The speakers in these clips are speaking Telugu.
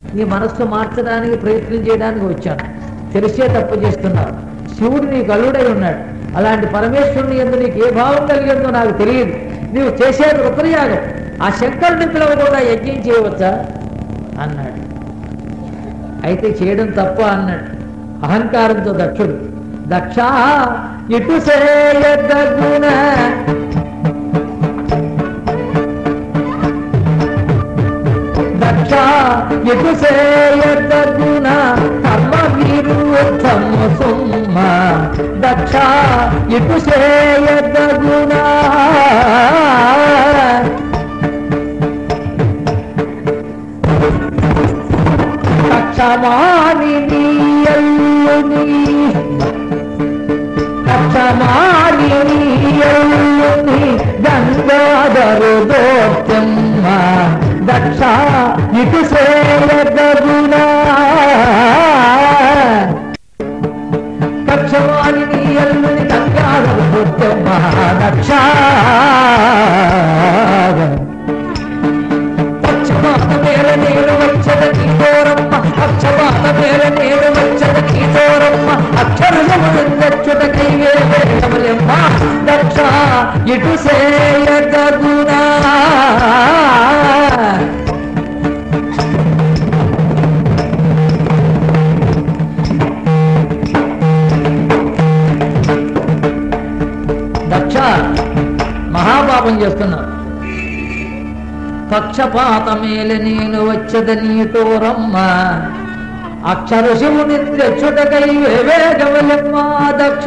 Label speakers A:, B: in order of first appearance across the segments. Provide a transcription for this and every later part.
A: నీ మనస్సు మార్చడానికి ప్రయత్నం చేయడానికి వచ్చాను తెలిసే తప్పు చేస్తున్నావు శివుడు నీకు అల్లుడై ఉన్నాడు అలాంటి పరమేశ్వరుని ఎందు నీకు ఏ భావం కలిగిందో నాకు తెలియదు నీవు చేసేది రుద్రయాగం ఆ శంకరుని పిలవకుండా యజ్ఞం చేయవచ్చా అన్నాడు అయితే చేయడం తప్ప అన్నాడు అహంకారంతో దక్షుడు దక్ష ఇటు చేయదగున దక్ష ఇటు చేయదగున కర్మ విరుద్ధము సుమ్మ దక్ష ఇటు చేయదగునా కక్షమాని అల్లుని కక్షమాని అల్లుని గంగాధరు దోత్యమ్మ దక్ష ఇటు సేయదగునా కక్షమాని అల్లుని గంగాధరు దోత్యమ్మ దక్ష పక్షపాత మేర నేను వచ్చద నీ దూరమ్మ పక్షపాత మేర నేను వచ్చద నీ దూరమ్మ అక్షరముచ్చుట కైవేమలమ్మ దక్ష ఇటు సేయదగునా దక్ష మహాపాపం చేస్తున్నావు పక్షపాతమేల నేను వచ్చద నీటోరమ్మ అక్షర శివుని తెచ్చుటకై వేగవలమ్మ దక్ష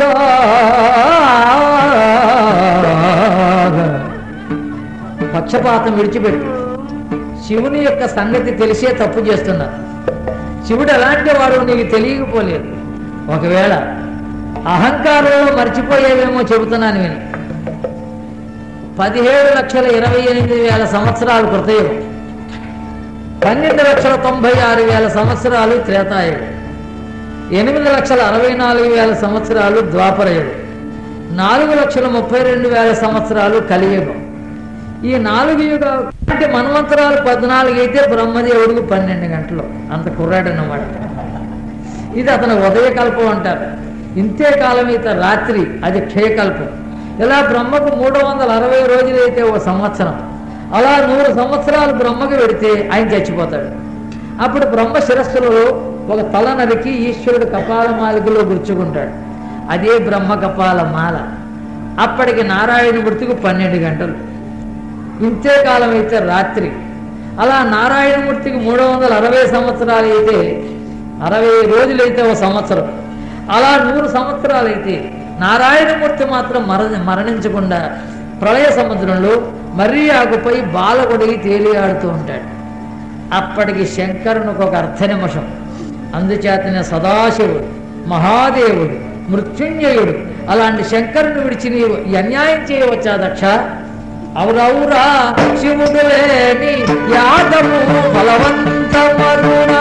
A: పక్షపాతం విడిచిపెట్టు శివుని యొక్క సంగతి తెలిసే తప్పు చేస్తున్నా శివుడు ఎలాంటి వాడు నీకు తెలియకపోలేదు ఒకవేళ అహంకారంలో మర్చిపోయేవేమో చెబుతున్నాను విని పదిహేడు లక్షల ఇరవై ఎనిమిది వేల సంవత్సరాలు కృతయుగం పన్నెండు లక్షల తొంభై ఆరు వేల సంవత్సరాలు త్రేతాయుగం ఎనిమిది లక్షల అరవై నాలుగు వేల సంవత్సరాలు ద్వాపరయుగం నాలుగు లక్షల ముప్పై రెండు వేల సంవత్సరాలు కలియుగం ఈ నాలుగు యుగాలు అంటే మన్వంతరాలు పద్నాలుగు అయితే బ్రహ్మదేవుడికి పన్నెండు గంటలు అంత కుర్రాడు అన్నమాట ఇది అతను ఉదయకల్పం అంటారు ఇంతే కాలం ఇత రాత్రి అది క్షయకల్పం ఇలా బ్రహ్మకు మూడు వందల అరవై రోజులైతే ఓ సంవత్సరం అలా నూరు సంవత్సరాలు బ్రహ్మకు పెడితే ఆయన చచ్చిపోతాడు అప్పుడు బ్రహ్మ శిరస్సులో ఒక తల నరికి ఈశ్వరుడు కపాల మాలికలో గుర్చుకుంటాడు అదే బ్రహ్మ కపాల మాల అప్పటికి నారాయణ మృతికి పన్నెండు గంటలు ఇంతే కాలం అయితే రాత్రి అలా నారాయణమూర్తికి మూడు వందల అరవై సంవత్సరాలు అయితే అరవై రోజులైతే ఒక సంవత్సరం అలా నూరు సంవత్సరాలు అయితే నారాయణమూర్తి మాత్రం మర మరణించకుండా ప్రళయ సముద్రంలో మర్రి ఆకుపై బాలకొడిగి తేలియాడుతూ ఉంటాడు అప్పటికి శంకరునికి ఒక అర్థ నిమిషం అందుచేతనే సదాశివుడు మహాదేవుడు మృత్యుంజయుడు అలాంటి శంకరుని విడిచి నీవు ఈ అన్యాయం చేయవచ్చా దక్ష అవురవురా శివుడు లేని యాదము బలవంతమరునా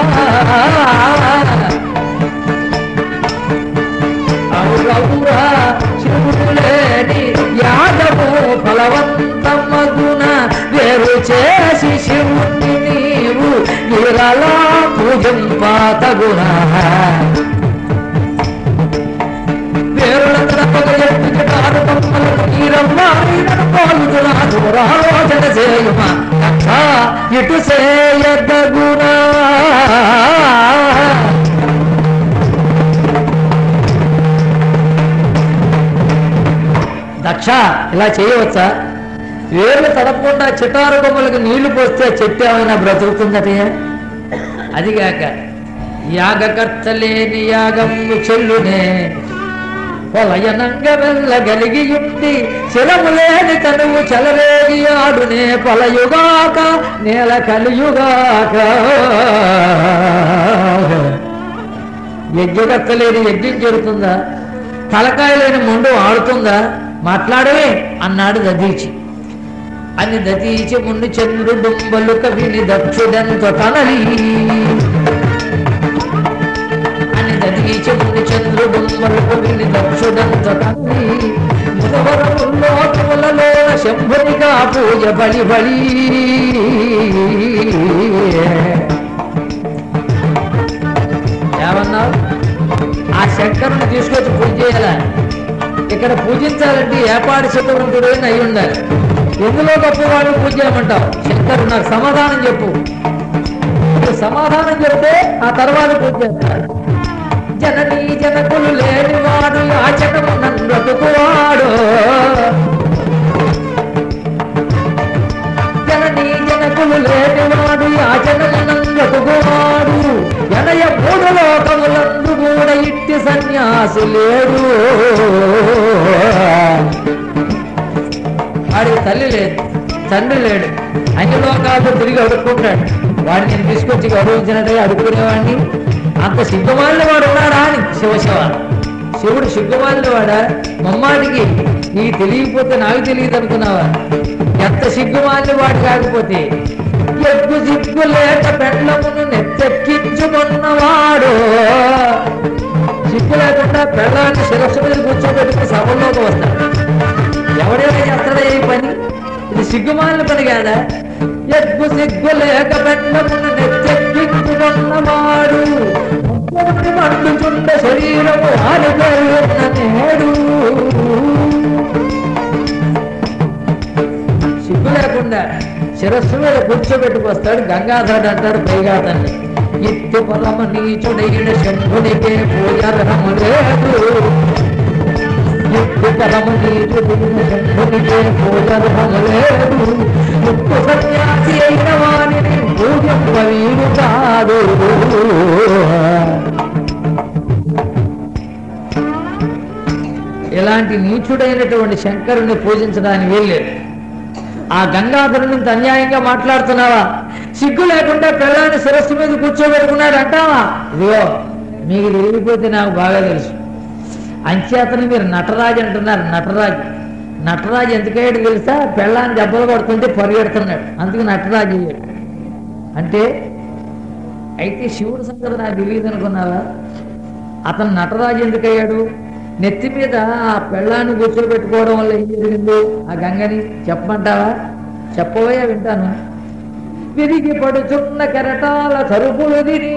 A: అవురవురా శివుడు లేని యాదము బలవంతమగున వేరు చేసి శివుని నీవు విరలా పూజింపాతగునా పేరుల తప్పక ఎత్తుకుతారు తప్పలకు తీరమ్మ ఈడను పోలుతున్నాడు ఆలోచన చేయుమా దక్ష ఇటు చేయదగునా దక్ష ఇలా చేయవచ్చా వేర్లు తడపకుండా చిటారు బొమ్మలకు నీళ్లు పోస్తే చెట్టు ఏమైనా బ్రతుకుతుందటే అదిగాక యాగకర్త లేని యాగము చెల్లునే పొలయనంగ వెళ్ళగలిగియుండి శిలము లేని తనువు చెలరేగి ఆడునే పొలయుగాక నేల కలియుగాక యజ్ఞకర్త లేని యజ్ఞం జరుగుతుందా తలకాయ లేని మొండు ఆడుతుందా మాట్లాడవే అన్నాడు దదీచి అని దదీచి ముందు చంద్రుడు బొంబలు కవిని దక్షుడెంతో కనలి అని దదీచి ముందు చంద్రుడు బొంబలు కవిని దక్షుడెంతో కనలి ముదవరముల్లో తువలలో శంభునిగా పూజ బలి బలి శంకరుని తీసుకొచ్చి పూజ చేయాలా ఇక్కడ పూజించాలంటే ఏపాటి చిత్తవంతుడు అని అయి ఉండాలి ఎందులో గొప్పవాడు పూజ చేయమంటావు శంకరుడు నాకు సమాధానం చెప్పు నువ్వు సమాధానం చెప్తే ఆ తర్వాత పూజ చేస్తాడు జననీ జనకులు లేనివాడు యాచనము నన్నుకువాడు జననీ జనకులు లేనివాడు యాచనము నన్నుకువాడు ఎనయ మూడు లోకములందు కూడా ఇట్టి సన్యాసి లేడు వాడికి తల్లి లేదు తండ్రి లేడు అన్ని లోకాలతో తిరిగి అడుక్కుంటాడు వాడిని నేను తీసుకొచ్చి గౌరవించినట్టుగా అడుక్కునేవాడిని అంత సిగ్గుమాలిన వాడు ఉన్నాడా అని శివశివ శివుడు సిగ్గుమాలిన వాడా మమ్మాటికి నీకు తెలియకపోతే నాకు తెలియదు అనుకున్నావా ఎంత సిగ్గుమాలిన వాడు కాకపోతే ఎగ్గు సిగ్గు లేక పెండ్లమును నెత్తెక్కించుకున్నవాడు సిగ్గు లేకుండా పెళ్ళాన్ని శిరస్సు మీద కూర్చోబెట్టుకుని సభల్లోకి వస్తాడు ఎవడైనా చేస్తాడా ఈ పని ఇది సిగ్గుమాలిన పని కాదా ఎగ్గు సిగ్గు లేక పెట్టమును నెచ్చెక్కించుకున్నవాడు ముక్కుని మండుచుండ శరీరము ఆనుకరున్న నేడు సిగ్గు లేకుండా శిరస్సు మీద కూర్చోబెట్టుకొస్తాడు గంగాధరుడు అంటాడు పైగా అతన్ని ఇత్తి పరమ నీచుడైన శంభునికే పూజరము లేదు ముక్కు పరము నీచుడైన శంభునికే పూజరము లేదు ముక్కు సన్యాసి అయిన వాణిని పూజంప వీడు కాదు ఇలాంటి నీచుడైనటువంటి శంకరుని పూజించడానికి వీల్లేదు ఆ గంగాధరుని ఇంత అన్యాయంగా మాట్లాడుతున్నావా సిగ్గు లేకుండా పిల్లాన్ని శిరస్సు మీద కూర్చోబెట్టుకున్నాడు అంటావా ఇదిగో మీకు తెలియకపోతే నాకు బాగా తెలుసు అంచేతని మీరు నటరాజు అంటున్నారు నటరాజు నటరాజు ఎందుకయ్యాడు తెలుసా పెళ్ళాన్ని దెబ్బలు కొడుతుంటే పరిగెడుతున్నాడు అందుకు నటరాజు అయ్యాడు అంటే అయితే శివుడు సంగతి నాకు తెలియదు అనుకున్నావా అతను నటరాజు ఎందుకయ్యాడు నెత్తి మీద ఆ పెళ్ళాన్ని కూర్చోబెట్టుకోవడం వల్ల ఏం జరిగింది ఆ గంగని చెప్పమంటావా చెప్పవయ్యా వింటాను విరిగి పడుచున్న కెరటాల సరుపులు తిని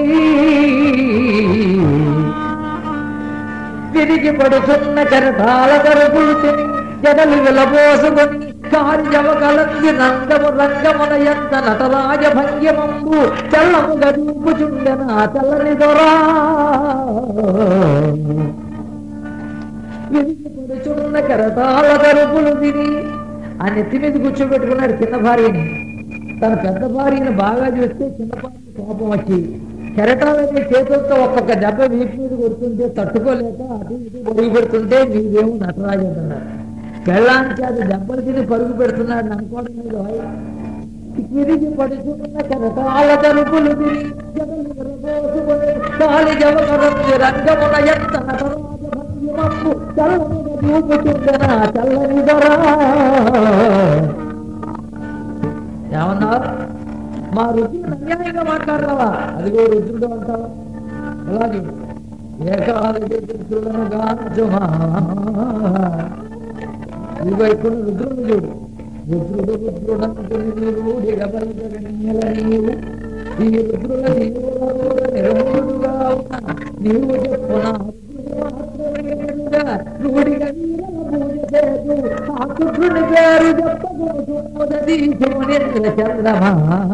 A: విరిగి పడుచున్న కెరటాల సరుపులు తిని జడలు విలబోసుకొని కార్యవ కలంది రంగము రంగమున ఎంత నటరాజ భంగ్యమంబు చల్లము గదూపుచుండెన చల్లని దొరా విరిగిపడుచున్న కరతాల తరుపులు తిని ఆ నెత్తి మీద కూర్చోబెట్టుకున్నాడు చిన్న భార్యని తన పెద్ద భార్యని బాగా చూస్తే చిన్న భార్య కోపం వచ్చి కెరటాలని చేతులతో ఒక్కొక్క దెబ్బ వీపు మీద కొడుతుంటే తట్టుకోలేక అటు ఇటు పరుగు పెడుతుంటే మీరేమో నటరాజు అంటున్నారు పెళ్ళానికి అది దెబ్బలు తిని పరుగు పెడుతున్నాడు అనుకోవడం లేదు విరిగి పడుచుకున్న కరతాల తలుపులు తిని జగలు విరబోసుకొని కాలి జవకరంది రంగమున ఎంత నటరాజ భంగిమమ్ము చల్లముగా చూపుచుండెన చల్లని దొరా ఏమన్నా మా రుద్రుడు అన్యాయంగా మాట్లాడతావా అదిగో రుద్రుడు అంటావా ఎలా చూడు ఏకాదశి రుద్రులను గాంచుమా ఇదిగో ఇక్కడ రుద్రుడు చూడు రుద్రుడు రుద్రుడంతుని నీవు దిగబలిగల నీవు ఈ రుద్రుల నీవుల నిరముడుగా ఉన్న నీవు చెప్పున రుద్రుడు మాత్రమేనుగా రూడిగా నీరల పూజ చేసు ఆ రుద్రుని పేరు చెప్పబోతున్నది శివునేంద్ర చంద్రమా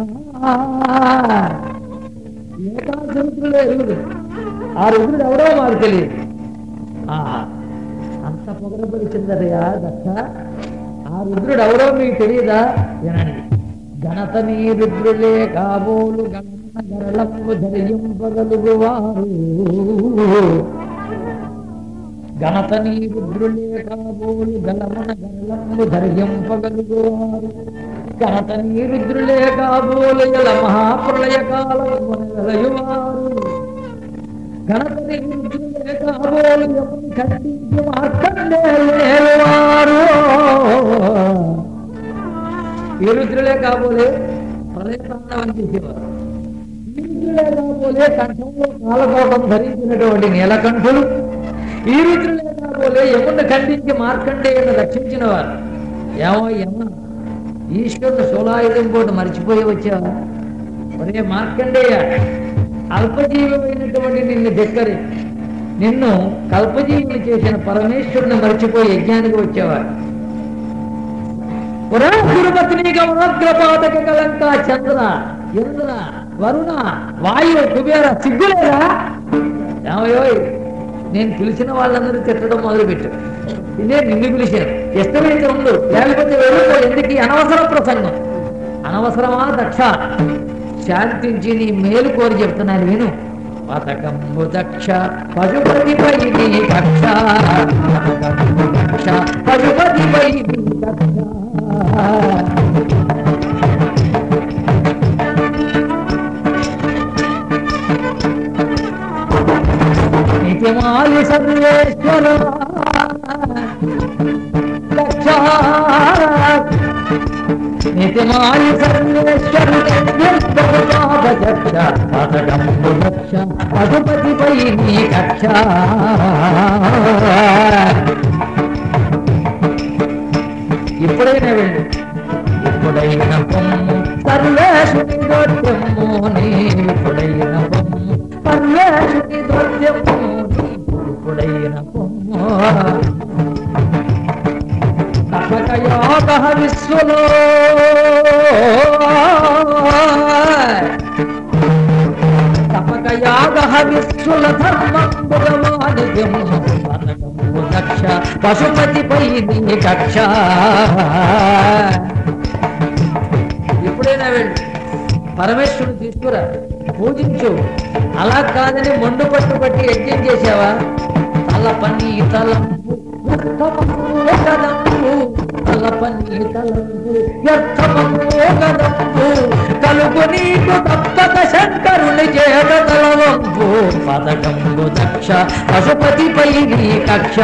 A: ఏకాదశి రుద్రులు ఎరుగుడు ఆ రుద్రుడు ఎవరో మాకు తెలియదు ఆహా అంత పొగరపరిచిందయ్యా దత్త ఆ రుద్రుడు ఎవరో మీకు తెలియదా వినండి గణత నీ రుద్రులే కాబోలు గణన గరళము ధరింపగలుగువారు గణత నీ రుద్రులే కాబోలు గణమన గరళము ధరింపగలుగువారు గణత నీ రుద్రులే కాబోలు ఎల మహాప్రళయ కాలము వెలయువారు గణపతి రుద్రులే కాబోలు యముని ఖండించి మార్కండే లేవారు ఈ రుద్రులే కాబోలే ప్రళయతాండవం చేసేవారు ఈ రుద్రులే కాబోలే కంఠంలో కాలకోటం ధరించినటువంటి నీలకంఠులు ఈ రుద్రులే కాబోలే యముని ఖండించి మార్కండేయుని రక్షించిన వారు ఏమో యమ ఈశ్వరుడు సోలాయుధం పోటు మర్చిపోయి వచ్చావా ఒరే మార్కండేయ అల్పజీవమైనటువంటి నిన్ను ధిక్కరి నిన్ను కల్పజీవుని చేసిన పరమేశ్వరుని మర్చిపోయి యజ్ఞానికి వచ్చేవాడు పురా గురుపత్ని గమనగ్రపాతక కలంక చంద్ర ఇంద్ర వరుణ వాయు కుబేర సిగ్గులేదా ఏమయ్యోయ్ నేను పిలిచిన వాళ్ళందరూ తిట్టడం మొదలుపెట్టు ఇదే నిన్ను పిలిచాను ఇష్టమైతే ఉండు లేకపోతే వెళ్ళిపో ఎందుకు ఈ అనవసర ప్రసంగం అనవసరమా దక్ష శాంతించి నీ మేలు కోరి చెప్తున్నాను విను పథకంబు దక్ష పశుపతిపై నీ కక్ష పథకంబు దక్ష పశుపతిపై నీ కక్ష నిత్యమాలి సర్వేశ్వర దక్ష నిత్యమాలి సర్వేశ్వర దక్ష పథకంబు దక్ష పశుపతిపై నీ కక్ష ఇప్పుడైనా వెళ్ళు ఇప్పుడైన పొమ్ము సర్వేశుని దోద్యము నీవిప్పుడైన పొమ్ము సర్వేశుని దోద్యము ఇప్పుడైన పొమ్ము కపకయోగ విశ్వలో కపకయాగ విశ్వల ధర్మం భగవానిజము పథకము దక్ష పశుపతిపై నీ కక్ష ఎప్పుడైనా వెళ్ళు పరమేశ్వరుని తీసుకురా పూజించు అలా కాదని మొండు పట్టు పట్టి యజ్ఞం చేసావా తల పని తలంపు కదంపు తల పని తలంపు వ్యర్థమము కదంపు కలుపు నీకు తప్పక శంకరుని చేత తలవంపు పదకంబు దక్ష పశుపతిపై నీ కక్ష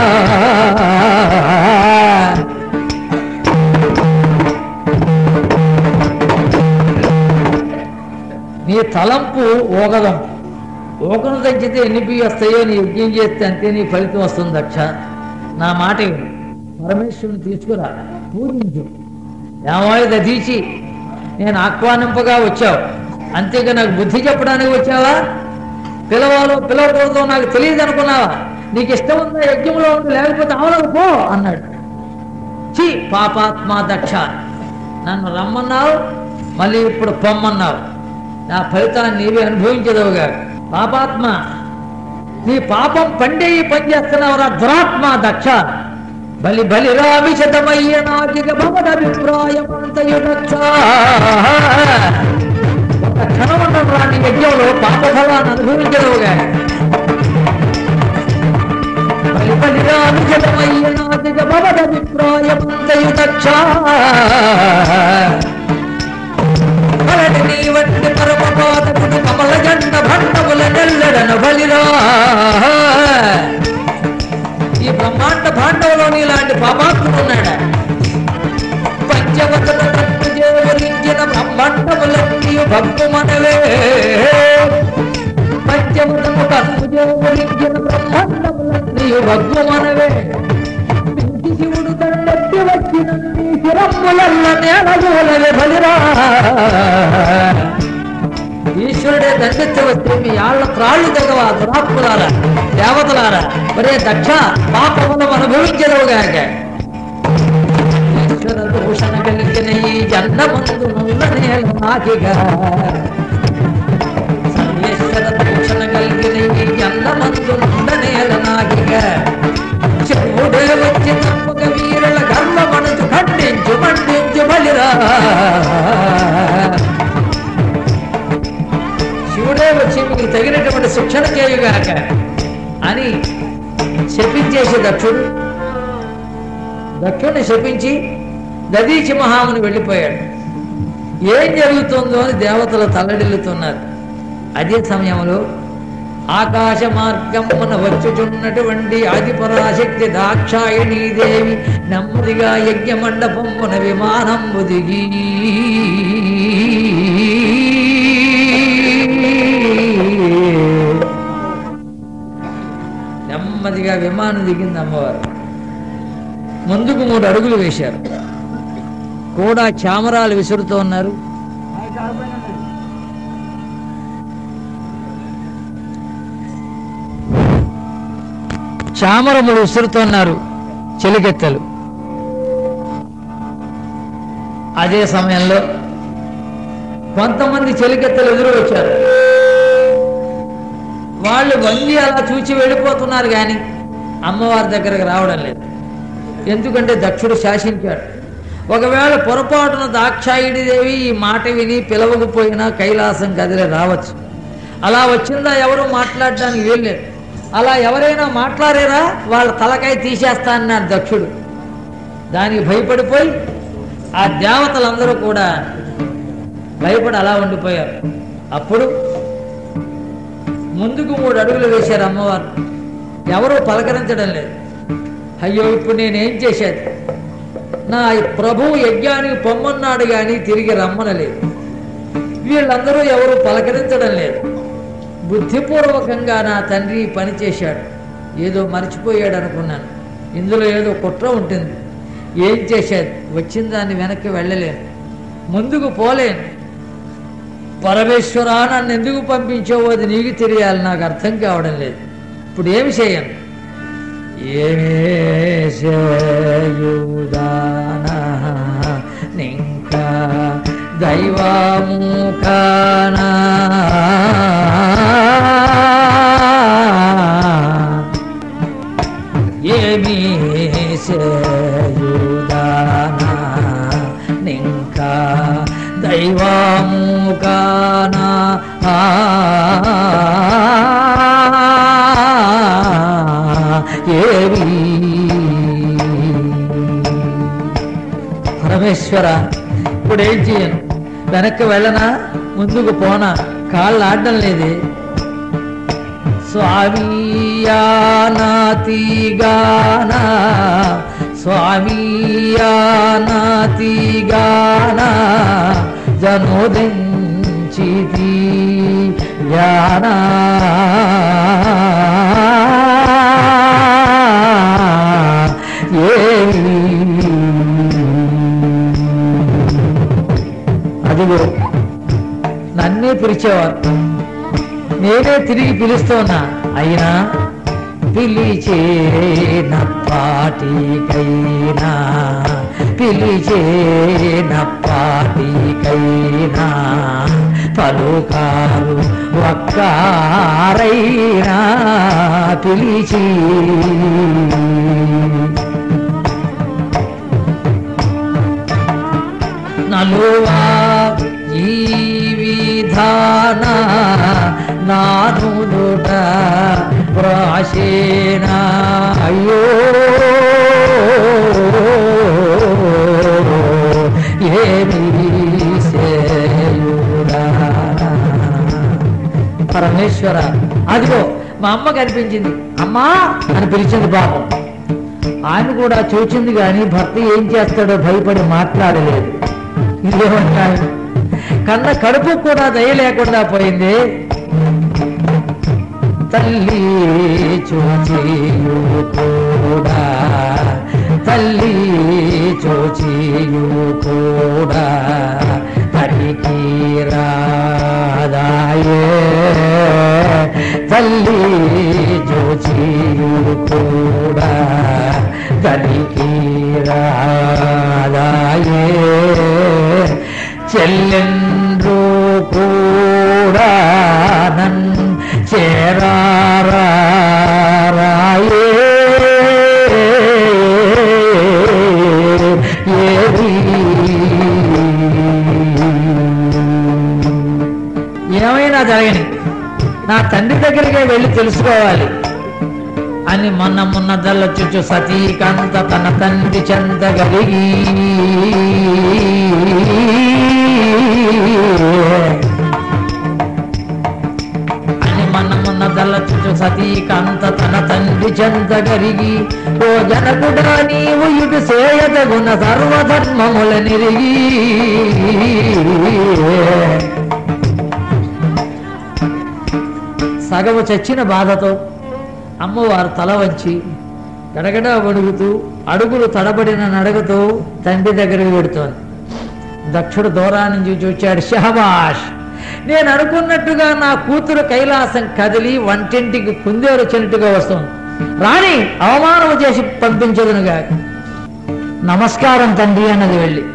A: నీ తలంపు ఓగదం ఓకను తగ్గితే ఎన్ని బియ్యం వస్తాయో నీ యజ్ఞం చేస్తే అంతే నీ ఫలితం వస్తుంది దక్ష నా మాట విను. పరమేశ్వరుని తీసుకురా పూజించు ఏమాయి దధీచి నేను ఆహ్వానింపగా వచ్చావు అంతేగా నాకు బుద్ధి చెప్పడానికి వచ్చావా పిలవాలో పిలవకూడదో నాకు తెలియదు అనుకున్నావా నీకు ఇష్టం ఉందా యజ్ఞంలో ఉండి లేకపోతే అవలకు పో అన్నాడు చి పాపాత్మ దక్ష నన్ను రమ్మన్నావు మళ్ళీ ఇప్పుడు పొమ్మన్నావు నా ఫలితాన్ని నీవే అనుభవించదవుగా పాపాత్మ నీ పాపం పండే ఈ పని చేస్తున్నావురా దురాత్మ దక్ష బలి బలి రావిశతమయ్య నాకిక భవదభిప్రాయమంతయు దక్ష ఒక క్షణమండం రా నీ యజ్ఞంలో పాపఫలాన్ని అనుభవించదవుగా బలి బలి రావిశతమయ్య నాకిక భవదభిప్రాయమంతయు దక్ష బలటి నీ వంటి పరమపాదకుడు కమల జండ భండముల నెల్లడను బలిరా ఈ బ్రహ్మాండ భాండవులో నీలాంటి పాపాత్ముడు ఉన్నాడా పంచవతుల తట్టు చేవరించిన బ్రహ్మాండములన్నీ భక్తు మనవే పంచవతులు కన్ను చేవరించిన బ్రహ్మాండములన్నీ భక్తు మనవే ఇంటి శివుడు దండెత్తి వచ్చిన నీ శిరమ్ములల్ల నేలగూలవే బలిరా ఈశ్వరుడే దండెత్తి వస్తే మీ ఆళ్ళ త్రాళ్ళు తెగవా దురాత్ములారా దేవతలారా మరే దక్ష పాపమును అనుభవించదవుగాక ఈశ్వర దూషణ కలిగిన ఈ జన్మమందు నుల్ల నేల నాకిగా సర్వేశ్వర దూషణ కలిగిన ఈ జన్మమందు నుల్ల నేల నాకిగా చెవుడే వచ్చి తప్పక వీరుల గర్వ మనసు ఖండించు మండించు బలిరా శివుడే వచ్చి మీకు తగినటువంటి శిక్షణ చేయుగాక అని శపించేసి దక్షుడు దక్షుడిని శపించి దదీచి మహాముని వెళ్ళిపోయాడు ఏం జరుగుతుందో అని దేవతలు తల్లడిల్లుతున్నారు అదే సమయంలో ఆకాశ మార్గమున వచ్చుచున్నటువంటి ఆదిపరాశక్తి దాక్షాయణీ దేవి నెమ్మదిగా యజ్ఞ మండపమున విమానంబు దిగి నెమ్మదిగా విమానం దిగింది అమ్మవారు ముందుకు మూడు అడుగులు వేశారు కూడా చామరాలు విసురుతూ ఉన్నారు చామరములు విసురుతున్నారు చెలికెత్తలు అదే సమయంలో కొంతమంది చెలికెత్తలు ఎదురు వచ్చారు వాళ్ళు వంగి అలా చూచి వెళ్ళిపోతున్నారు కానీ అమ్మవారి దగ్గరకు రావడం లేదు ఎందుకంటే దక్షుడు శాసించాడు ఒకవేళ పొరపాటున దాక్షాయిడి దేవి ఈ మాట విని పిలవకపోయినా కైలాసం కదిలే రావచ్చు అలా వచ్చిందా ఎవరు మాట్లాడడానికి వీల్లేదు అలా ఎవరైనా మాట్లాడారా వాళ్ళ తలకాయ తీసేస్తా అన్నాడు దక్షుడు దానికి భయపడిపోయి ఆ దేవతలందరూ కూడా భయపడి అలా ఉండిపోయారు అప్పుడు ముందుకు మూడు అడుగులు వేశారు అమ్మవారు ఎవరూ పలకరించడం లేదు అయ్యో ఇప్పుడు నేనేం చేసేది నా ప్రభువు యజ్ఞానికి పొమ్మన్నాడు కానీ తిరిగి రమ్మనలేదు వీళ్ళందరూ ఎవరు పలకరించడం లేదు బుద్ధిపూర్వకంగా నా తండ్రి ఈ పని చేశాడు ఏదో మర్చిపోయాడు అనుకున్నాను ఇందులో ఏదో కుట్ర ఉంటుంది ఏం చేసేది వచ్చిన దాన్ని వెనక్కి వెళ్ళలేను ముందుకు పోలేను పరమేశ్వరా నన్ను ఎందుకు పంపించావో అది నీకు తెలియాలి నాకు అర్థం కావడం లేదు ఇప్పుడు ఏమి చేయను ఏసేయుదానా నింకా దైవముఖానా ఏమీ సేయుదానా నింకా దైవముఖానా ఏమీ పరమేశ్వర ఇప్పుడు ఏం చేయను వెనక్కి వెళ్ళనా ముందుకు పోనా కాళ్ళు ఆడడం లేదే స్వామియానాతిగానా స్వామియానాతిగానా జనోదించితి యానా అదిగో నన్నే పిలిచేవారు నేనే తిరిగి పిలుస్తున్నా అయినా పిలిచేన పాటికైనా పిలిచేన పాటికైనా పలుకారు ఒక్కారైనా పిలిచి నలువా ఈ విధాన నానుదుట ప్రాశేన అయ్యో ఏమి సేయుడా పరమేశ్వర అదిగో మా అమ్మ కనిపించింది అమ్మా అని పిలిచింది పాపం ఆమె కూడా చూచింది కానీ భర్త ఏం చేస్తాడో భయపడి మాట్లాడలేదు ఇదేమంటాడు కన్న కడుపు కూడా దయ లేకుండా పోయింది తల్లి చూచియు కూడా తల్లి చూచియు కూడా తడికి రాదాయే తల్లి చూచియు కూడా తడికి రాదాయే చెల్లెండ్రు కూడా నన్ చేరారాయే ఏది ఏమైనా జరగని నా తండ్రి దగ్గరికే వెళ్ళి తెలుసుకోవాలి అని మొన్న మొన్న దల్లొచ్చు సతీకాంత తన తండ్రి చెందగలిగి అని మొన్న మొన్న దల్లొచ్చు సతీకాంత తన తండ్రి చెందగలిగి ఓ జనకుడా నీవు ఇటు సేయదగున సర్వధర్మముల నిరిగి సగము చచ్చిన బాధతో అమ్మవారు తల వంచి గడగడ వణుగుతూ అడుగులు తడబడిన నడగతో తండ్రి దగ్గరికి పెడుతోంది దక్షుడు దూరాన్ని చూసి వచ్చాడు షహబాష్ నేను అనుకున్నట్టుగా నా కూతురు కైలాసం కదిలి వంటింటికి కుందేరు వచ్చినట్టుగా వస్తుంది రాణి అవమానము చేసి పంపించదునుగా నమస్కారం తండ్రి అన్నది వెళ్ళి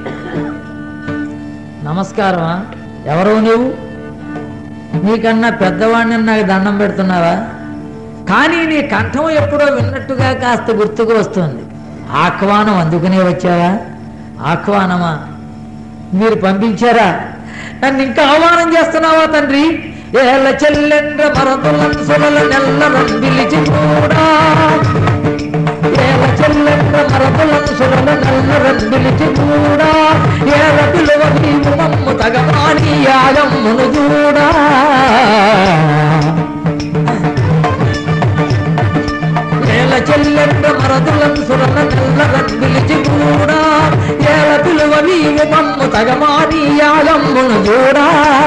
A: నమస్కారమా ఎవరు నువ్వు నీకన్నా పెద్దవాడిని నాకు దండం పెడుతున్నావా కానీ నీ కంఠం ఎప్పుడో విన్నట్టుగా కాస్త గుర్తుకు వస్తుంది ఆహ్వానం అందుకునే వచ్చావా ఆహ్వానమా మీరు పంపించారా నన్ను ఇంకా ఆహ్వానం చేస్తున్నావా తండ్రి ఏళ్ళ చెల్లెండ్ర మరతులను సొలల నెల్లరని పిలిచి కూడా ఏళ్ళ చెల్లెండ్ర మరతులను సొలల నెల్లరని పిలిచి కూడా ఏళ్ళ పిలువ నీవు మమ్ము తగమాని యాగమ్మును చూడా ఏల చెల్లెండ మరదులను సురల నెల్లరని పిలిచి కూడా ఏల పిలువ నీవు మమ్ము తగమాని యాగమ్మును చూడా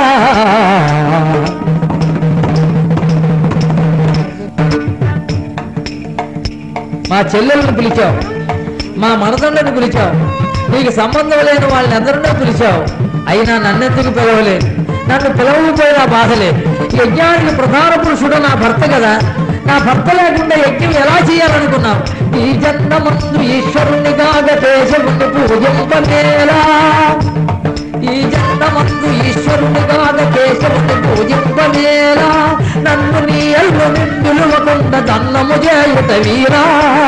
A: మా చెల్లెలను పిలిచావు మా మనదండను పిలిచావు నీకు సంబంధం లేని వాళ్ళని అందరినీ పిలిచావు అయినా నన్నెందుకు పిలవలేదు నన్ను పిలవకపోయినా బాధలేదు యజ్ఞానికి ప్రధాన పురుషుడు నా భర్త కదా నా భర్త లేకుండా యజ్ఞం ఎలా చేయాలనుకున్నావు ఈ జన్మమందు ఈశ్వరుని కాగ దేశముని పూజింపనేలా ఈ జన్మమందు ఈశ్వరుని కాగ కేశవుని పూజింపనేలా నన్ను నీ అల్లు నిండులువకుండా దన్నము చేయుట వీరా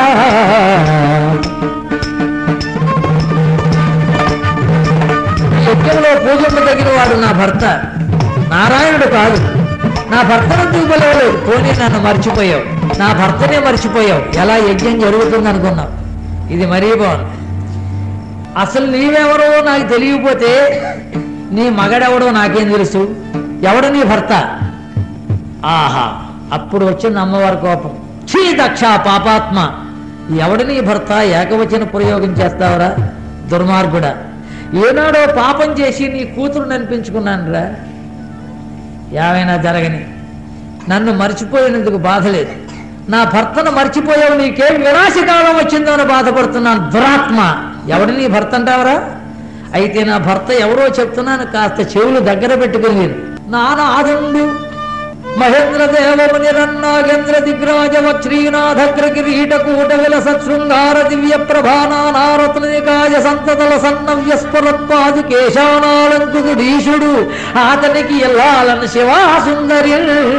A: ఈ యజ్ఞంలో పూజింపదగిన వాడు నా భర్త నారాయణుడు కాదు నా భర్తను చూపలేవు పోనీ నన్ను మర్చిపోయావు నా భర్తనే మర్చిపోయావు ఎలా యజ్ఞం జరుగుతుంది అనుకున్నావు ఇది మరీ బాగుంది అసలు నీవెవరో నాకు తెలియకపోతే నీ మగడెవడో నాకేం తెలుసు ఎవడు నీ భర్త ఆహా అప్పుడు వచ్చింది అమ్మవారి కోపం ఛీ దక్ష పాపాత్మ ఎవడు నీ భర్త ఏకవచన ప్రయోగం చేస్తావురా దుర్మార్గుడా ఏనాడో పాపం చేసి నీ కూతురు అనిపించుకున్నాను రా ఏమైనా జరగని నన్ను మర్చిపోయినందుకు బాధ లేదు నా భర్తను మర్చిపోయావు నీకేం వినాశకాలం వచ్చిందో అని బాధపడుతున్నాను దురాత్మ ఎవడు నీ భర్త అంటావరా అయితే నా భర్త ఎవరో చెప్తున్నాను కాస్త చెవులు దగ్గర పెట్టుకుని విను. నానాదండు మహేంద్ర దేవముని రన్నాగేంద్ర దిగ్రాజ శ్రీనాథగ్ర కిరీట కూట విలస శృంగార దివ్య ప్రభానారత్నికాయ సంతతల సన్నవ్య స్ఫురత్పాది కేశానాలంకుడీశుడు అతనికి ఎల్లాలను శివా సుందరి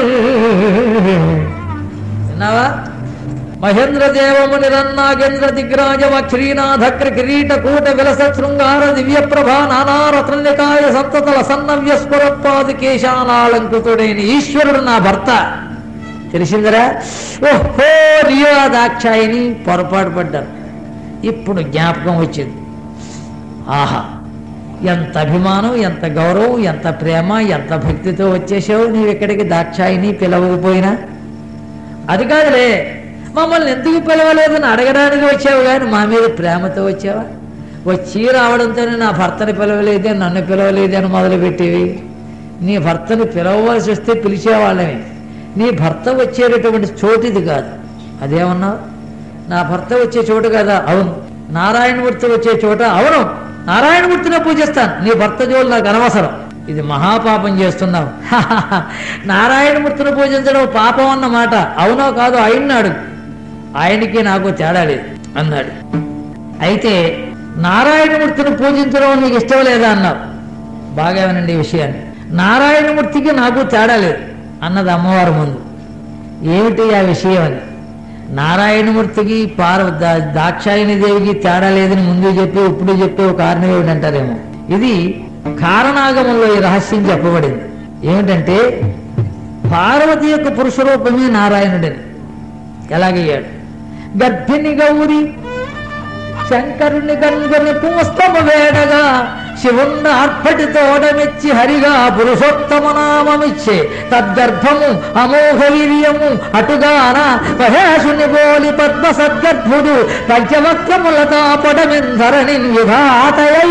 A: విన్నావా మహేంద్ర దేవముని రన్నాగేంద్ర దిగ్రాజ శ్రీనాథగ్ర కిరీట కూట విలస శృంగార దివ్య ప్రభా నానారత్నికాయ సంతతల సన్నవ్య స్ఫురత్పాది కేశానాలంకృతుడైన ఈశ్వరుడు నా భర్త తెలిసిందరా ఓహో రియో దాక్షాయిని పొరపాటు పడ్డారు ఇప్పుడు జ్ఞాపకం వచ్చింది ఆహా ఎంత అభిమానం ఎంత గౌరవం ఎంత ప్రేమ ఎంత భక్తితో వచ్చేసావు నీవు ఇక్కడికి దాక్షాయిని పిలవకపోయినా అది కాదులే మమ్మల్ని ఎందుకు పిలవలేదని అడగడానికి వచ్చావు కానీ మా మీద ప్రేమతో వచ్చావా వచ్చి రావడంతోనే నా భర్తని పిలవలేదే నన్ను పిలవలేదే అని మొదలుపెట్టేవి నీ భర్తని పిలవవలసి వస్తే పిలిచేవాళ్ళమే నీ భర్త వచ్చేటటువంటి చోటు ఇది కాదు అదేమన్నావు నా భర్త వచ్చే చోటు కదా అవును నారాయణమూర్తి వచ్చే చోట అవును నారాయణమూర్తినే పూజిస్తాను నీ భర్త జోలు నాకు అనవసరం ఇది మహాపాపం చేస్తున్నావు నారాయణమూర్తిని పూజించడం పాపం అన్నమాట అవునో కాదో ఆయన్నాడు ఆయనకి నాకు తేడా లేదు అన్నాడు అయితే నారాయణమూర్తిని పూజించడం నీకు ఇష్టం లేదా అన్నావు బాగా వినండి ఈ విషయాన్ని నారాయణమూర్తికి నాకు తేడా లేదు అన్నది అమ్మవారి ముందు ఏమిటి ఆ విషయం అని నారాయణమూర్తికి పార్వ దా- దాక్షాయణి దేవికి తేడా లేదని ముందు చెప్పి ఇప్పుడు చెప్పే ఒక కారణం ఏమిటంటారేమో ఇది కారణాగమంలో ఈ రహస్యం చెప్పబడింది ఏమిటంటే పార్వతి యొక్క పురుష రూపమే నారాయణుడని ఎలాగయ్యాడు గర్భిణి గౌరి శంకరుని గంగుని పూస్తము వేడగా శివున్న అర్పటి తోడమెచ్చి హరిగా పురుషోత్తమ నామమిచ్చే తద్గర్భము అమోఘ వీర్యము అటుగాన మహేశుని బోలి పద్మ సద్గర్భుడు పంచవక్రములతో పడమింధరణి విధాతయై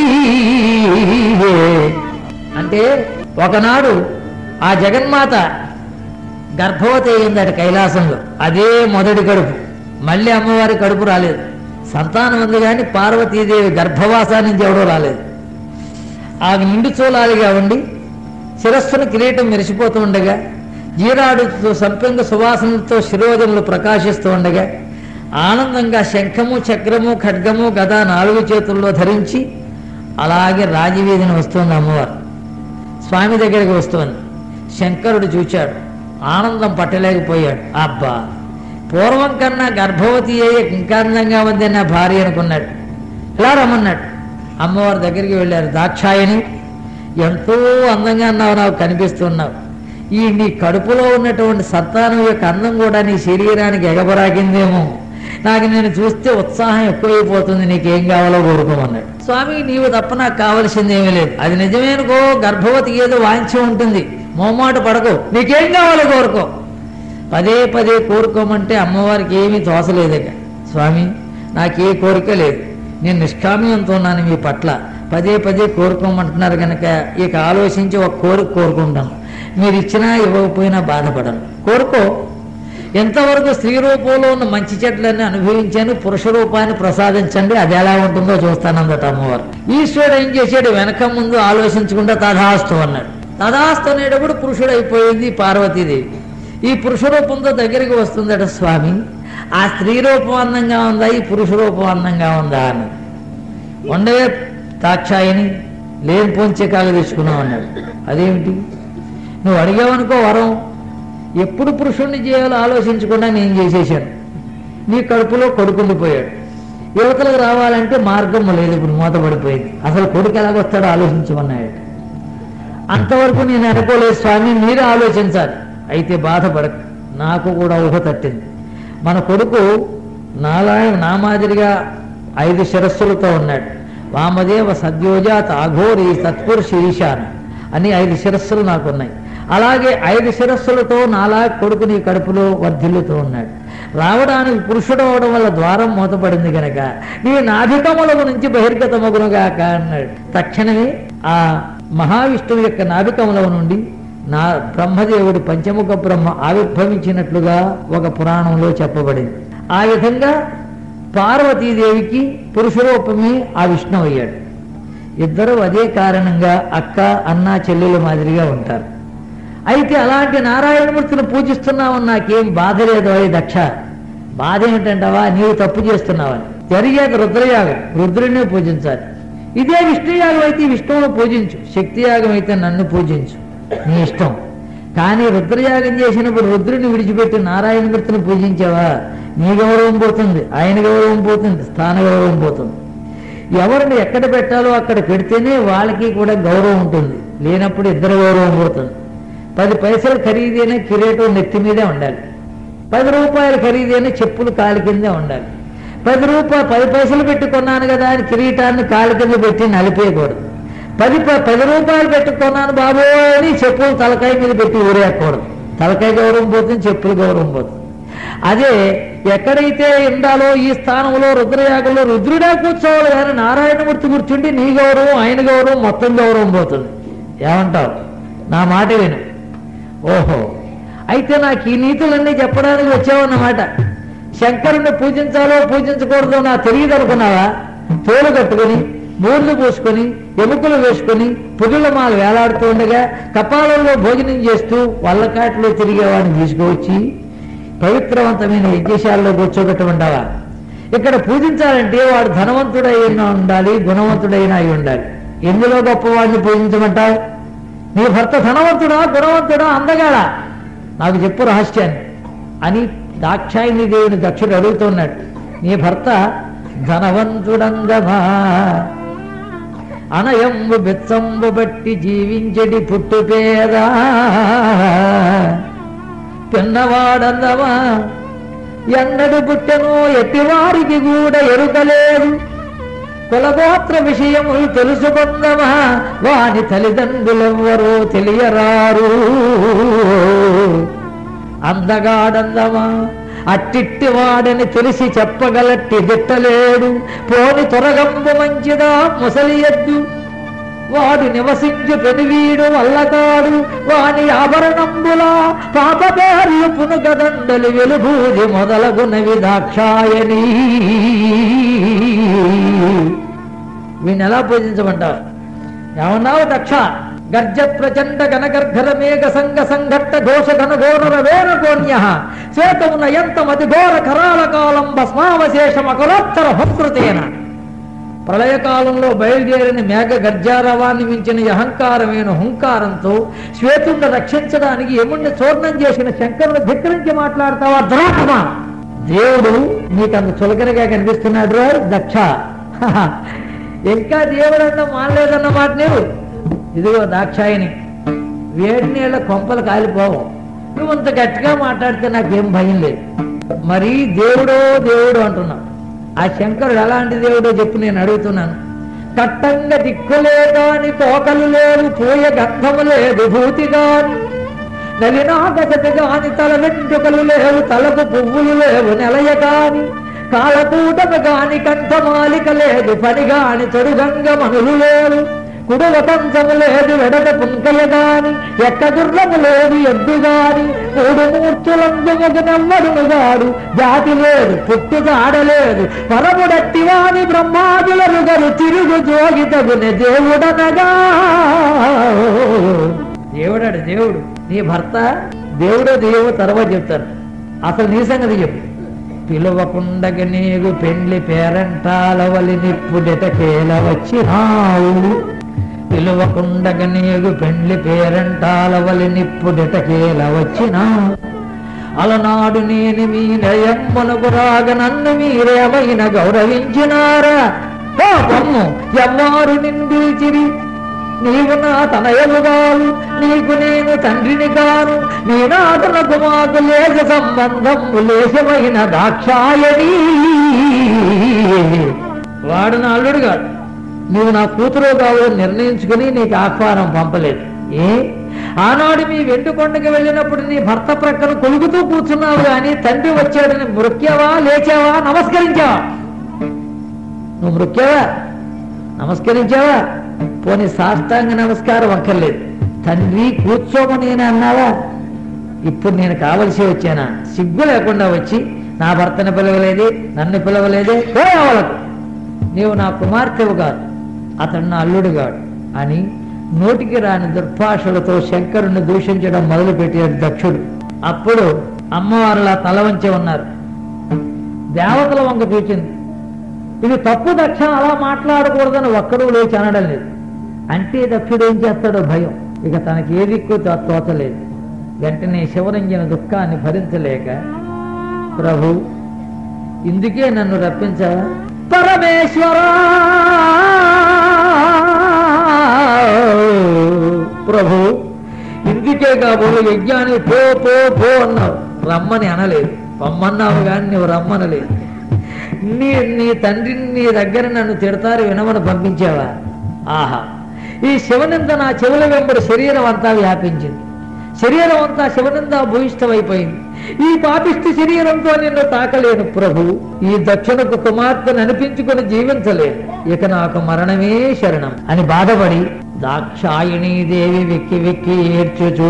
A: అంటే ఒకనాడు ఆ జగన్మాత గర్భవతి అయిందట కైలాసంలో అదే మొదటి కడుపు మళ్ళీ అమ్మవారి కడుపు రాలేదు సంతానం ఉంది కానీ పార్వతీదేవి గర్భవాసా నుంచి ఎవడో రాలేదు ఆమె నిండు చూలాలిగా ఉండి శిరస్సును కిరీటం మెరిసిపోతూ ఉండగా జీరాడుతో సంపెంగ సువాసనలతో శిరోజనులు ప్రకాశిస్తూ ఉండగా ఆనందంగా శంఖము చక్రము ఖడ్గము గద నాలుగు చేతుల్లో ధరించి అలాగే రాజవీధిని వస్తుంది అమ్మవారు స్వామి దగ్గరికి వస్తుంది శంకరుడు చూచాడు ఆనందం పట్టలేకపోయాడు అబ్బా పూర్వం కన్నా గర్భవతి అయ్యే ఇంకా అందంగా ఉంది నా భార్య అనుకున్నాడు ఇలా రమ్మన్నాడు అమ్మవారి దగ్గరికి వెళ్ళారు దాక్షాయని ఎంతో అందంగా ఉన్నావు నాకు కనిపిస్తున్నావు ఈ నీ కడుపులో ఉన్నటువంటి సంతానం యొక్క అందం కూడా నీ శరీరానికి ఎగబరాకిందేమో నాకు నేను చూస్తే ఉత్సాహం ఎక్కువైపోతుంది నీకేం కావాలో కోరుకోమన్నాడు స్వామి నీవు తప్ప నాకు కావలసింది ఏమీ లేదు అది నిజమేనుకో గర్భవతి ఏదో వాంఛ ఉంటుంది మోమాట పడకు నీకేం కావాలో కోరుకో పదే పదే కోరుకోమంటే అమ్మవారికి ఏమీ తోసలేదక స్వామి నాకే కోరిక లేదు నేను నిష్కామ్యంతో ఉన్నాను మీ పట్ల పదే పదే కోరుకోమంటున్నారు కనుక ఇక ఆలోచించి ఒక కోరిక కోరుకుంటాను మీరు ఇచ్చినా ఇవ్వకపోయినా బాధపడను కోరుకో ఎంతవరకు స్త్రీ రూపంలో ఉన్న మంచి చెట్లన్నీ అనుభవించాను పురుష రూపాన్ని ప్రసాదించండి అది ఎలా ఉంటుందో చూస్తానందట అమ్మవారు ఈశ్వరుడు ఏం చేశాడు వెనక ముందు ఆలోచించకుండా తథాస్తు అన్నాడు తథాస్తు అనేటప్పుడు పురుషుడు అయిపోయింది పార్వతీదేవి ఈ పురుష రూపంతో దగ్గరికి వస్తుందట స్వామి ఆ స్త్రీ రూపం అందంగా ఉందా ఈ పురుష రూపం అందంగా ఉందా అని ఉండవే దాక్షాయిని లేని పొంచే కాలు తెచ్చుకున్నావు అన్నాడు అదేమిటి నువ్వు అడిగావనుకో వరం ఎప్పుడు పురుషుణ్ణి చేయాలో ఆలోచించకుండా నేను చేసేసాను నీ కడుపులో కొడుకుండిపోయాడు యువతలకు రావాలంటే మార్గం లేదు ఇప్పుడు మూతపడిపోయింది అసలు కొడుకు ఎలాగొస్తాడో ఆలోచించమన్నాడు అంతవరకు నేను అనుకోలేదు స్వామి మీరే ఆలోచించాలి అయితే బాధపడక నాకు కూడా ఊహ తట్టింది మన కొడుకు నాలా నా మాదిరిగా ఐదు శిరస్సులతో ఉన్నాడు వామదేవ సద్యోజాత అఘోరి సత్పురుష ఈశాన అని ఐదు శిరస్సులు నాకున్నాయి అలాగే ఐదు శిరస్సులతో నాలా కొడుకు నీ కడుపులో వర్ధిల్లుతూ ఉన్నాడు రావడానికి పురుషుడు అవడం వల్ల ద్వారం మూతపడింది గనక నీ నాభికములకు నుంచి బహిర్గతమగునుగాక అన్నాడు తక్షణమే ఆ మహావిష్ణువు యొక్క నాభికముల నుండి నా బ్రహ్మదేవుడి పంచముఖ బ్రహ్మ ఆవిర్భవించినట్లుగా ఒక పురాణంలో చెప్పబడింది ఆ విధంగా పార్వతీదేవికి పురుషరూపమే ఆ విష్ణు అయ్యాడు ఇద్దరు అదే కారణంగా అక్క అన్న చెల్లెల మాదిరిగా ఉంటారు అయితే అలాంటి నారాయణమూర్తిని పూజిస్తున్నావని నాకేం బాధ లేదు అయ్యి దక్ష బాధ ఏమిటంటావా నీవు తప్పు చేస్తున్నావని జరిగేది రుద్రయాగం రుద్రుడినే పూజించాలి ఇదే విష్ణుయాగం అయితే విష్ణువును పూజించు శక్తి యాగం అయితే నన్ను పూజించు నీ ఇష్టం కానీ రుద్రయాగం చేసినప్పుడు రుద్రుని విడిచిపెట్టి నారాయణమూర్తిని పూజించావా నీ గౌరవం పోతుంది ఆయన గౌరవం పోతుంది స్థాన గౌరవం పోతుంది ఎవరిని ఎక్కడ పెట్టాలో అక్కడ పెడితేనే వాళ్ళకి కూడా గౌరవం ఉంటుంది లేనప్పుడు ఇద్దరు గౌరవం పోతుంది పది పైసలు ఖరీదైన కిరీటం నెత్తి మీదే ఉండాలి పది రూపాయలు ఖరీదైన చెప్పులు కాలి కిందే ఉండాలి పది రూపాయలు పది పైసలు పెట్టుకున్నాను కదా అని కిరీటాన్ని కాలి కింద పెట్టి నలిపేయకూడదు పది ప- పది రూపాయలు పెట్టుకున్నాను బాబు అని చెప్పులు తలకాయ మీద పెట్టి ఊరేయకూడదు తలకాయ గౌరవం పోతుంది చెప్పులు గౌరవం పోతుంది అదే ఎక్కడైతే ఉండాలో ఈ స్థానంలో రుద్రయాగంలో రుద్రుడే కూర్చోవాలి కానీ నారాయణమూర్తి కూర్చుంటే నీ గౌరవం ఆయన గౌరవం మొత్తం గౌరవం పోతుంది ఏమంటావు నా మాట విను ఓహో అయితే నాకు ఈ నీతులన్నీ చెప్పడానికి వచ్చావన్నమాట శంకరుణ్ణి పూజించాలో పూజించకూడదో నాకు తెలియదు అనుకున్నావా తోలు కట్టుకుని మూర్లు పూసుకొని ఎముకలు వేసుకొని పురుగుల మాలు వేలాడుతూ ఉండగా కపాలంలో భోజనం చేస్తూ వల్లకాట్లో తిరిగేవాడిని తీసుకువచ్చి పవిత్రవంతమైన యజ్ఞశాలలో కూర్చోబెట్టమంటావా ఇక్కడ పూజించాలంటే వాడు ధనవంతుడైన ఉండాలి గుణవంతుడైన అయి ఉండాలి ఎందులో గొప్పవాడిని పూజించమంటావు నీ భర్త ధనవంతుడా గుణవంతుడా అందగాడా నాకు చెప్పు రహస్యాన్ని అని దాక్షాయిని దేవుని దక్షుడు అడుగుతున్నాడు నీ భర్త ధనవంతుడందమా అనయంబు బెత్తంబు బట్టి జీవించడి పుట్టు పేద పిన్నవాడందమా ఎన్నడు పుట్టెను ఎట్టివారికి కూడా ఎరుకలేదు కులగోత్ర విషయములు తెలుసుకుందమా వాని తల్లిదండ్రులెవ్వరూ తెలియరారు అందగాడందమా అట్టిట్టి వాడని తెలిసి చెప్పగలట్టి దిట్టలేడు పోని తొరగంబు మంచిదా ముసలి ఎద్దు వాడు నివసించు పెనువీడు వల్లకాడు వాని ఆభరణంబులా పాప పేర్లు పునుగదండలు వెలుబూది మొదలగునవి దాక్షాయని వీణ్ణి ఎలా పూజించమంటావు ఏమన్నావు దక్ష గర్జ ప్రచండ గణగర్ఘర మేఘ సంగ సంఘట్ట ఘోష ఘన ఘోర వేర కోణ్య శ్వేతమున ఎంత మతి ఘోర కరాల కాలం భస్మావశేషం అకులోత్తర హంకృతేన ప్రళయకాలంలో బయలుదేరిన మేఘ గర్జారవాన్ని మించిన ఈ అహంకారమైన హుంకారంతో శ్వేతుండ రక్షించడానికి యముణ్ణి చూర్ణం చేసిన శంకరుని ధిక్కరించి మాట్లాడతావా ద్రాక్షమా దేవుడు నీకు అంత చులకనగా కనిపిస్తున్నాడు రా దక్ష హహ. ఇంకా దేవుడు అంత మానలేదన్నమాట నీవు ఇదిగో దాక్షాయిని వేడి నీళ్ళ కొంపలు కాలిపోవు నువ్వు అంత గట్టిగా మాట్లాడితే నాకేం భయం లేదు మరి దేవుడో దేవుడు అంటున్నావు ఆ శంకరుడు ఎలాంటి దేవుడో చెప్పు నేను అడుగుతున్నాను కట్టంగా దిక్కులే కాని కోకలు లేవు పూయ గంధము లేదు భూతి గాని నలినాగసతి గాని తల వెంట్రుకలు లేవు తలకు పువ్వులు లేవు నెలయ కాని కాలకూటము గాని కంఠమాలిక లేదు పని గాని తొడుగంగ మనులు లేవు కుడుల పంచము లేదు వెడట పుంకయ గాని ఎక్క దుర్లము లేదు ఎద్దు గాని మూడు మూర్చులందుకు నమ్మడును గాడు జాతి లేదు పుట్టు ఆడలేదు పరముడట్టివాని బ్రహ్మాదుల రుగరు తిరుగు జోగితగునే దేవుడనగా దేవుడాడు దేవుడు నీ భర్త దేవుడో దేవుడు తర్వాత చెప్తారు అసలు నీ సంగతి చెప్పు పిలువకుండగ నీగు పెండ్లి పేరంటాలవలి నిప్పుడెటకేల వచ్చినావు పిలువకుండగ నీగు పెండ్లి పేరంటాలవలి నిప్పుడెటకేల వచ్చినావు అలనాడు నేను మీ నయమ్మనకు రాగ నన్ను మీరేమైనా గౌరవించినారా ఓ పొమ్ము ఎవ్వారు నిందిల్చిరి నీవు నా తనయలుగాను నీకు నేను తండ్రిని కాను నీ నాటనకు మాకు లేక సంబంధము లేశమైన దాక్షాయని వాడు నా అల్లుడు కాదు నువ్వు నా కూతురు కావాలని నిర్ణయించుకుని నీకు ఆహ్వానం పంపలేదు ఏ ఆనాడు మీ వెంటుకొండకి వెళ్ళినప్పుడు నీ భర్త ప్రక్కన కొలుగుతూ కూర్చున్నావు కానీ తండ్రి వచ్చాడని మృక్యావా లేచావా నమస్కరించావా నువ్వు మృక్యావా నమస్కరించావా పోనీ సాష్టాంగ నమస్కారం అక్కర్లేదు తండ్రి కూర్చోమని నేను అన్నావా ఇప్పుడు నేను కావలసి వచ్చానా సిగ్గు లేకుండా వచ్చి నా భర్తను పిలవలేదే నన్ను పిలవలేదే పోయేవాళ్ళకు నీవు నా కుమార్తెవు కాదు అతడు నా అల్లుడు కాడు అని నోటికి రాని దుర్భాషలతో శంకరుని దూషించడం మొదలుపెట్టాడు దక్షుడు అప్పుడు అమ్మవారులా తల వంచి ఉన్నారు దేవతల వంక చూచింది ఇది తప్పు దక్ష అలా మాట్లాడకూడదని ఒక్కడూ లేచి అనడం లేదు అంటే దక్షుడు ఏం చేస్తాడో భయం ఇక తనకి ఏ దిక్కు తో- తోచలేదు వెంటనే శివరంజన దుఃఖాన్ని భరించలేక ప్రభు ఇందుకే నన్ను రప్పించావా పరమేశ్వరా ప్రభు ఇందుకే కాబోలు యజ్ఞాన్ని పో పో పో అన్నావు రమ్మని అనలేదు పొమ్మన్నావు కానీ నువ్వు రమ్మనలేదు నీ నీ తండ్రిని నీ దగ్గర నన్ను తిడతారు వినమని పంపించావా ఆహా ఈ శివనింద నా చెవుల వెంబడి శరీరం అంతా వ్యాపించింది శరీరం అంతా శివనింద భూయిష్టమైపోయింది ఈ పాపిష్టి శరీరంతో నిన్ను తాకలేను ప్రభు ఈ దక్షిణకు కుమార్తెను అనిపించుకుని జీవించలేను ఇక నాకు మరణమే శరణం అని బాధపడి దాక్షాయిణీ దేవి వెక్కి వెక్కి ఏడ్చుచూ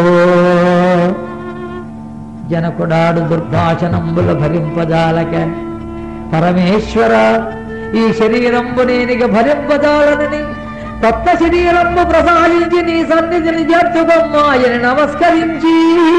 A: జనకుడాడు దుర్భాషణంబుల భరింపజాలక పరమేశ్వర ఈ శరీరంబు నేనిక భరింపజాలనని కొత్త శరీరంబు ప్రసాదించి నీ సన్నిధిని చేర్చుకొమ్మాయని నమస్కరించి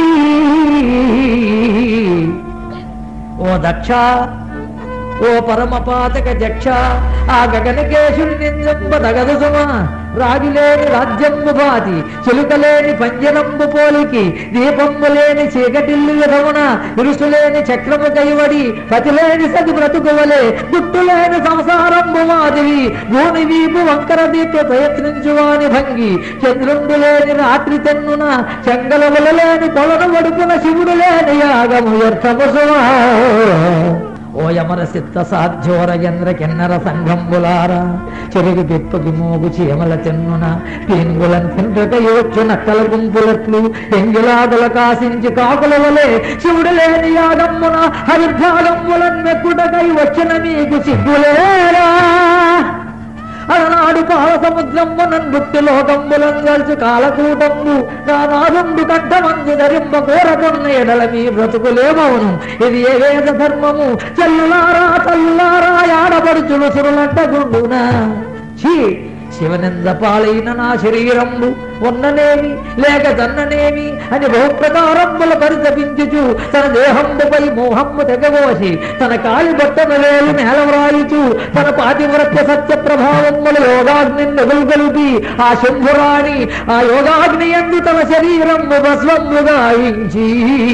A: ఓ దక్ష ఓ పరమపాతక జక్ష ఆ గగనకేశుని నిందింపదగదు సుమా రాజులేని రాజ్యంబు బాతి చిలుకలేని పంజరంబు పోలికి దీపంబు లేని చీకటిల్లు విధమున ఇరుసులేని చక్రము కైవడి పతిలేని సతి బ్రతుకువలే గుట్టులేని సంసారంబు మాదిరి భూమి వీపు వంకర దీప్య ప్రయత్నించువాని భంగి చంద్రుండు లేని రాత్రి తెన్నున చెంగలముల లేని కొలను వడుకున శివుడు లేని యాగము వ్యర్థము సుమా ఓ యమర సిద్ధ సాధ్యోర చంద్ర కిన్నర సంఘంబులారా చెరుగు తిప్పకి మోగు చీమల తెన్నున పీనుగులం తింటక యోచ్చు నక్కల గుంపులట్లు ఎంగిలాదుల కాసించి కాకుల వలె శివుడు లేని యాగమ్మున హరిభాగంబులన్ మెక్కుటకై వచ్చిన మీకు సిగ్గులేరా అలనాడు పాల సముద్రము నన్నుట్టి లోకంబులం కలిసి కాలకూటంబు నా నాదుండు కంఠమందు ధరింప కోరకున్న ఎడల మీ బ్రతుకులేమవును ఇది ఏ వేద ధర్మము చెల్లులారా తల్లులారా యాడబడుచులు సురులంట గుండునా ఛీ శివనింద పాలైన నా శరీరంబు ఉన్ననేమి లేక దన్ననేమి అని బహుప్రకారముల పరితపించుచు తన దేహంబుపై మోహమ్ము తెగబోసి తన కాలి బట్టన వేలు నేలవ్రాయిచు తన పాతివ్రత్య సత్య ప్రభావముల యోగాగ్ని నగులుగలిపి ఆ శంభురాణి ఆ యోగాగ్ని ఎందు తన శరీరంబు భస్వంబు గాయించి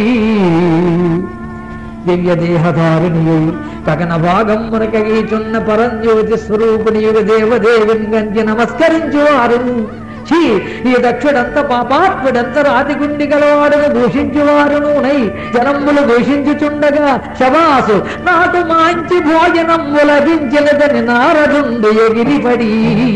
A: దివ్య దేహధారిణి కగన భాగం మునకగీచున్న పరంజ్యోతి స్వరూపునియుగ దేవదేవిని గంచి నమస్కరించు వారు ఛీ ఈ దక్షుడంత పాపాత్ముడంత రాతి గుండి గలవాడును దూషించువారును నై జనములు దూషించుచుండగా శబాసు నాకు మంచి భోజనము లభించినదని నారదుండు ఎగిరిపడి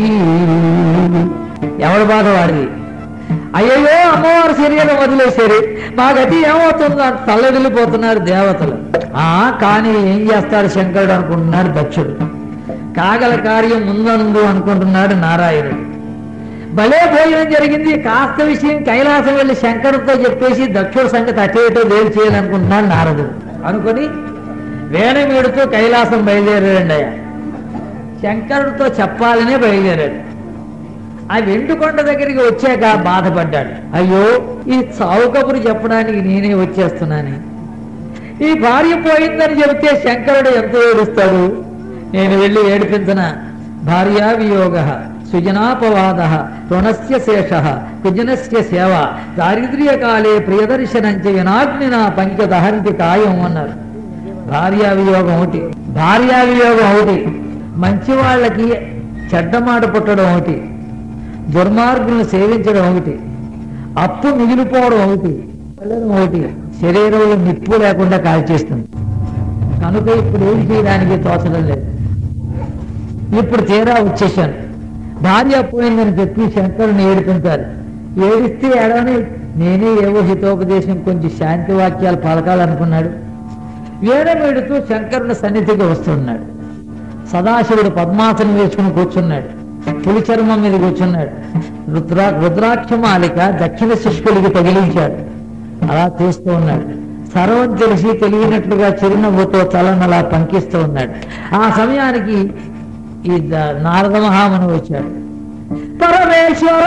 A: ఎవడు బాధ వాడిది అయ్యయ్యో అమ్మవారి శరీరం వదిలేశారు మా గతి ఏమవుతుందో అని తల్లడిల్లిపోతున్నారు దేవతలు ఆ కానీ ఏం చేస్తాడు శంకరుడు అనుకుంటున్నాడు దక్షుడు కాగల కార్యం ముందందు అనుకుంటున్నాడు నారాయణుడు భలే భోజనం జరిగింది కాస్త విషయం కైలాసం వెళ్ళి శంకరుడితో చెప్పేసి దక్షుడు సంగతి అటేటో వేలు చేయాలనుకుంటున్నాడు నారదుడు అనుకొని వేణమేడుతో కైలాసం బయలుదేరాడండి అయ్యా శంకరుడితో చెప్పాలనే బయలుదేరాడు ఆ వెండుకొండ దగ్గరికి వచ్చాక బాధపడ్డాడు అయ్యో ఈ చావు కబురు చెప్పడానికి నేనే వచ్చేస్తున్నాను ఈ భార్య పోయిందని చెబితే శంకరుడు ఎంతో ఏడుస్తాడు నేను వెళ్ళి ఏడిపించిన భార్యా వియోగ సుజనాపవాద రుణస్య శేష కుజనస్య సేవ దారిద్ర్యకాలే ప్రియదర్శనంచ వినాగ్నిన పంచదహంతి కాయం అన్నారు భార్యా వియోగం ఒకటి భార్యా వియోగం ఒకటి మంచి వాళ్ళకి చెడ్డ మాట పుట్టడం ఒకటి దుర్మార్గులను సేవించడం ఒకటి అప్పు మిగిలిపోవడం ఒకటి వెళ్ళడం ఒకటి శరీరంలో నిప్పు లేకుండా కాల్చేస్తుంది కనుక ఇప్పుడు ఏం చేయడానికి తోచడం లేదు ఇప్పుడు తీరా వచ్చేసాను భార్య పోయిందని చెప్పి శంకరుని ఏడిపించాలి ఏడిస్తే ఏడవని నేనే ఏవో హితోపదేశం కొంచెం శాంతి వాక్యాలు పలకాలనుకున్నాడు వేడమేడుతూ శంకరుని సన్నిధికి వస్తున్నాడు సదాశివుడు పద్మాసనం వేసుకుని కూర్చున్నాడు పులి చర్మం మీద కూర్చున్నాడు రుద్రా రుద్రాక్షమాలిక దక్షిణ శిష్యుడికి తగిలించాడు అలా చూస్తూ ఉన్నాడు సర్వం తెలిసి తెలియనట్లుగా చిరునవ్వుతో తలను అలా పంకిస్తూ ఉన్నాడు ఆ సమయానికి ఈ ద- నారద మహాముని వచ్చాడు పరమేశ్వర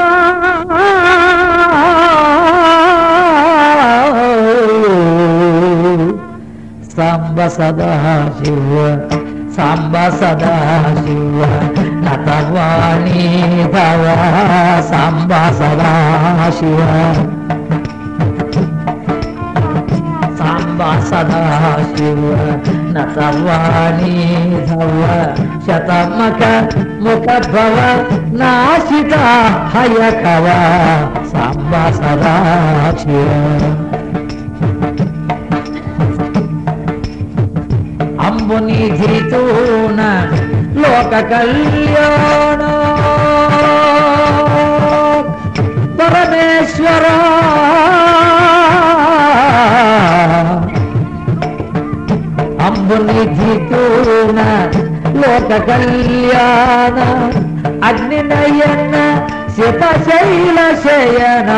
A: సాంబ సదా శివ సాంబ సదా శివ నతవాణి భవ సాంబ సదా శివ సాంబ సదా శివ నతవాణి ధవ శతమక ముఖ భవ నాశిత హయ కవ సాంబ సదా శివ అంబుని ధీతూన లోక కళ్యాణ పరమేశ్వర అంబుని ధీతూన లోక కళ్యాణ అగ్నినయన శితశైల శయన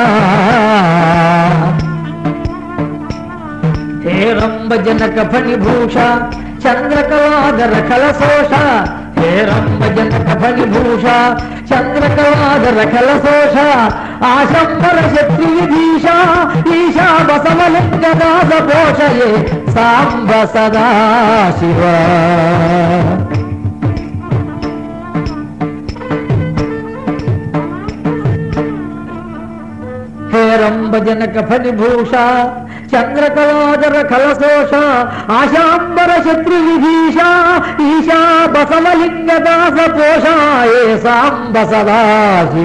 A: హేరంబ జనక ఫణిభూష చంద్రకళాధర కలశోష హేరంబ జనక ఫణిభూష చంద్రకళాధర కలశోష ఆశంబర శక్తి విధీష ఈశా బసవలింగ దాస పోషయే సాంబ సదా శివ హేరంబ జనక ఫణిభూష చంద్రకళాధర కలశోష ఆశాంబర శత్రు విభీష ఈశా బసవలింగ దాస పోషాయే సాంబ సదా శివ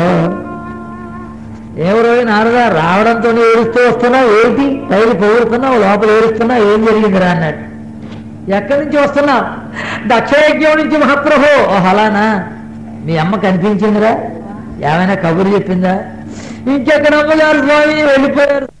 A: ఎవరో నారదా రావడంతో ఏడుస్తూ వస్తున్నావు ఏంటి పైకి పొగుడుతున్నావు లోపల ఏడుస్తున్నావు ఏం జరిగిందిరా అన్నాడు ఎక్కడి నుంచి వస్తున్నావు దక్షయజ్ఞం నుంచి మహాప్రభు ఓ అలానా మీ అమ్మ కనిపించిందిరా ఏమైనా కబురు చెప్పిందా ఇంకెక్కడ అమ్మగారు స్వామి వెళ్ళిపోయారు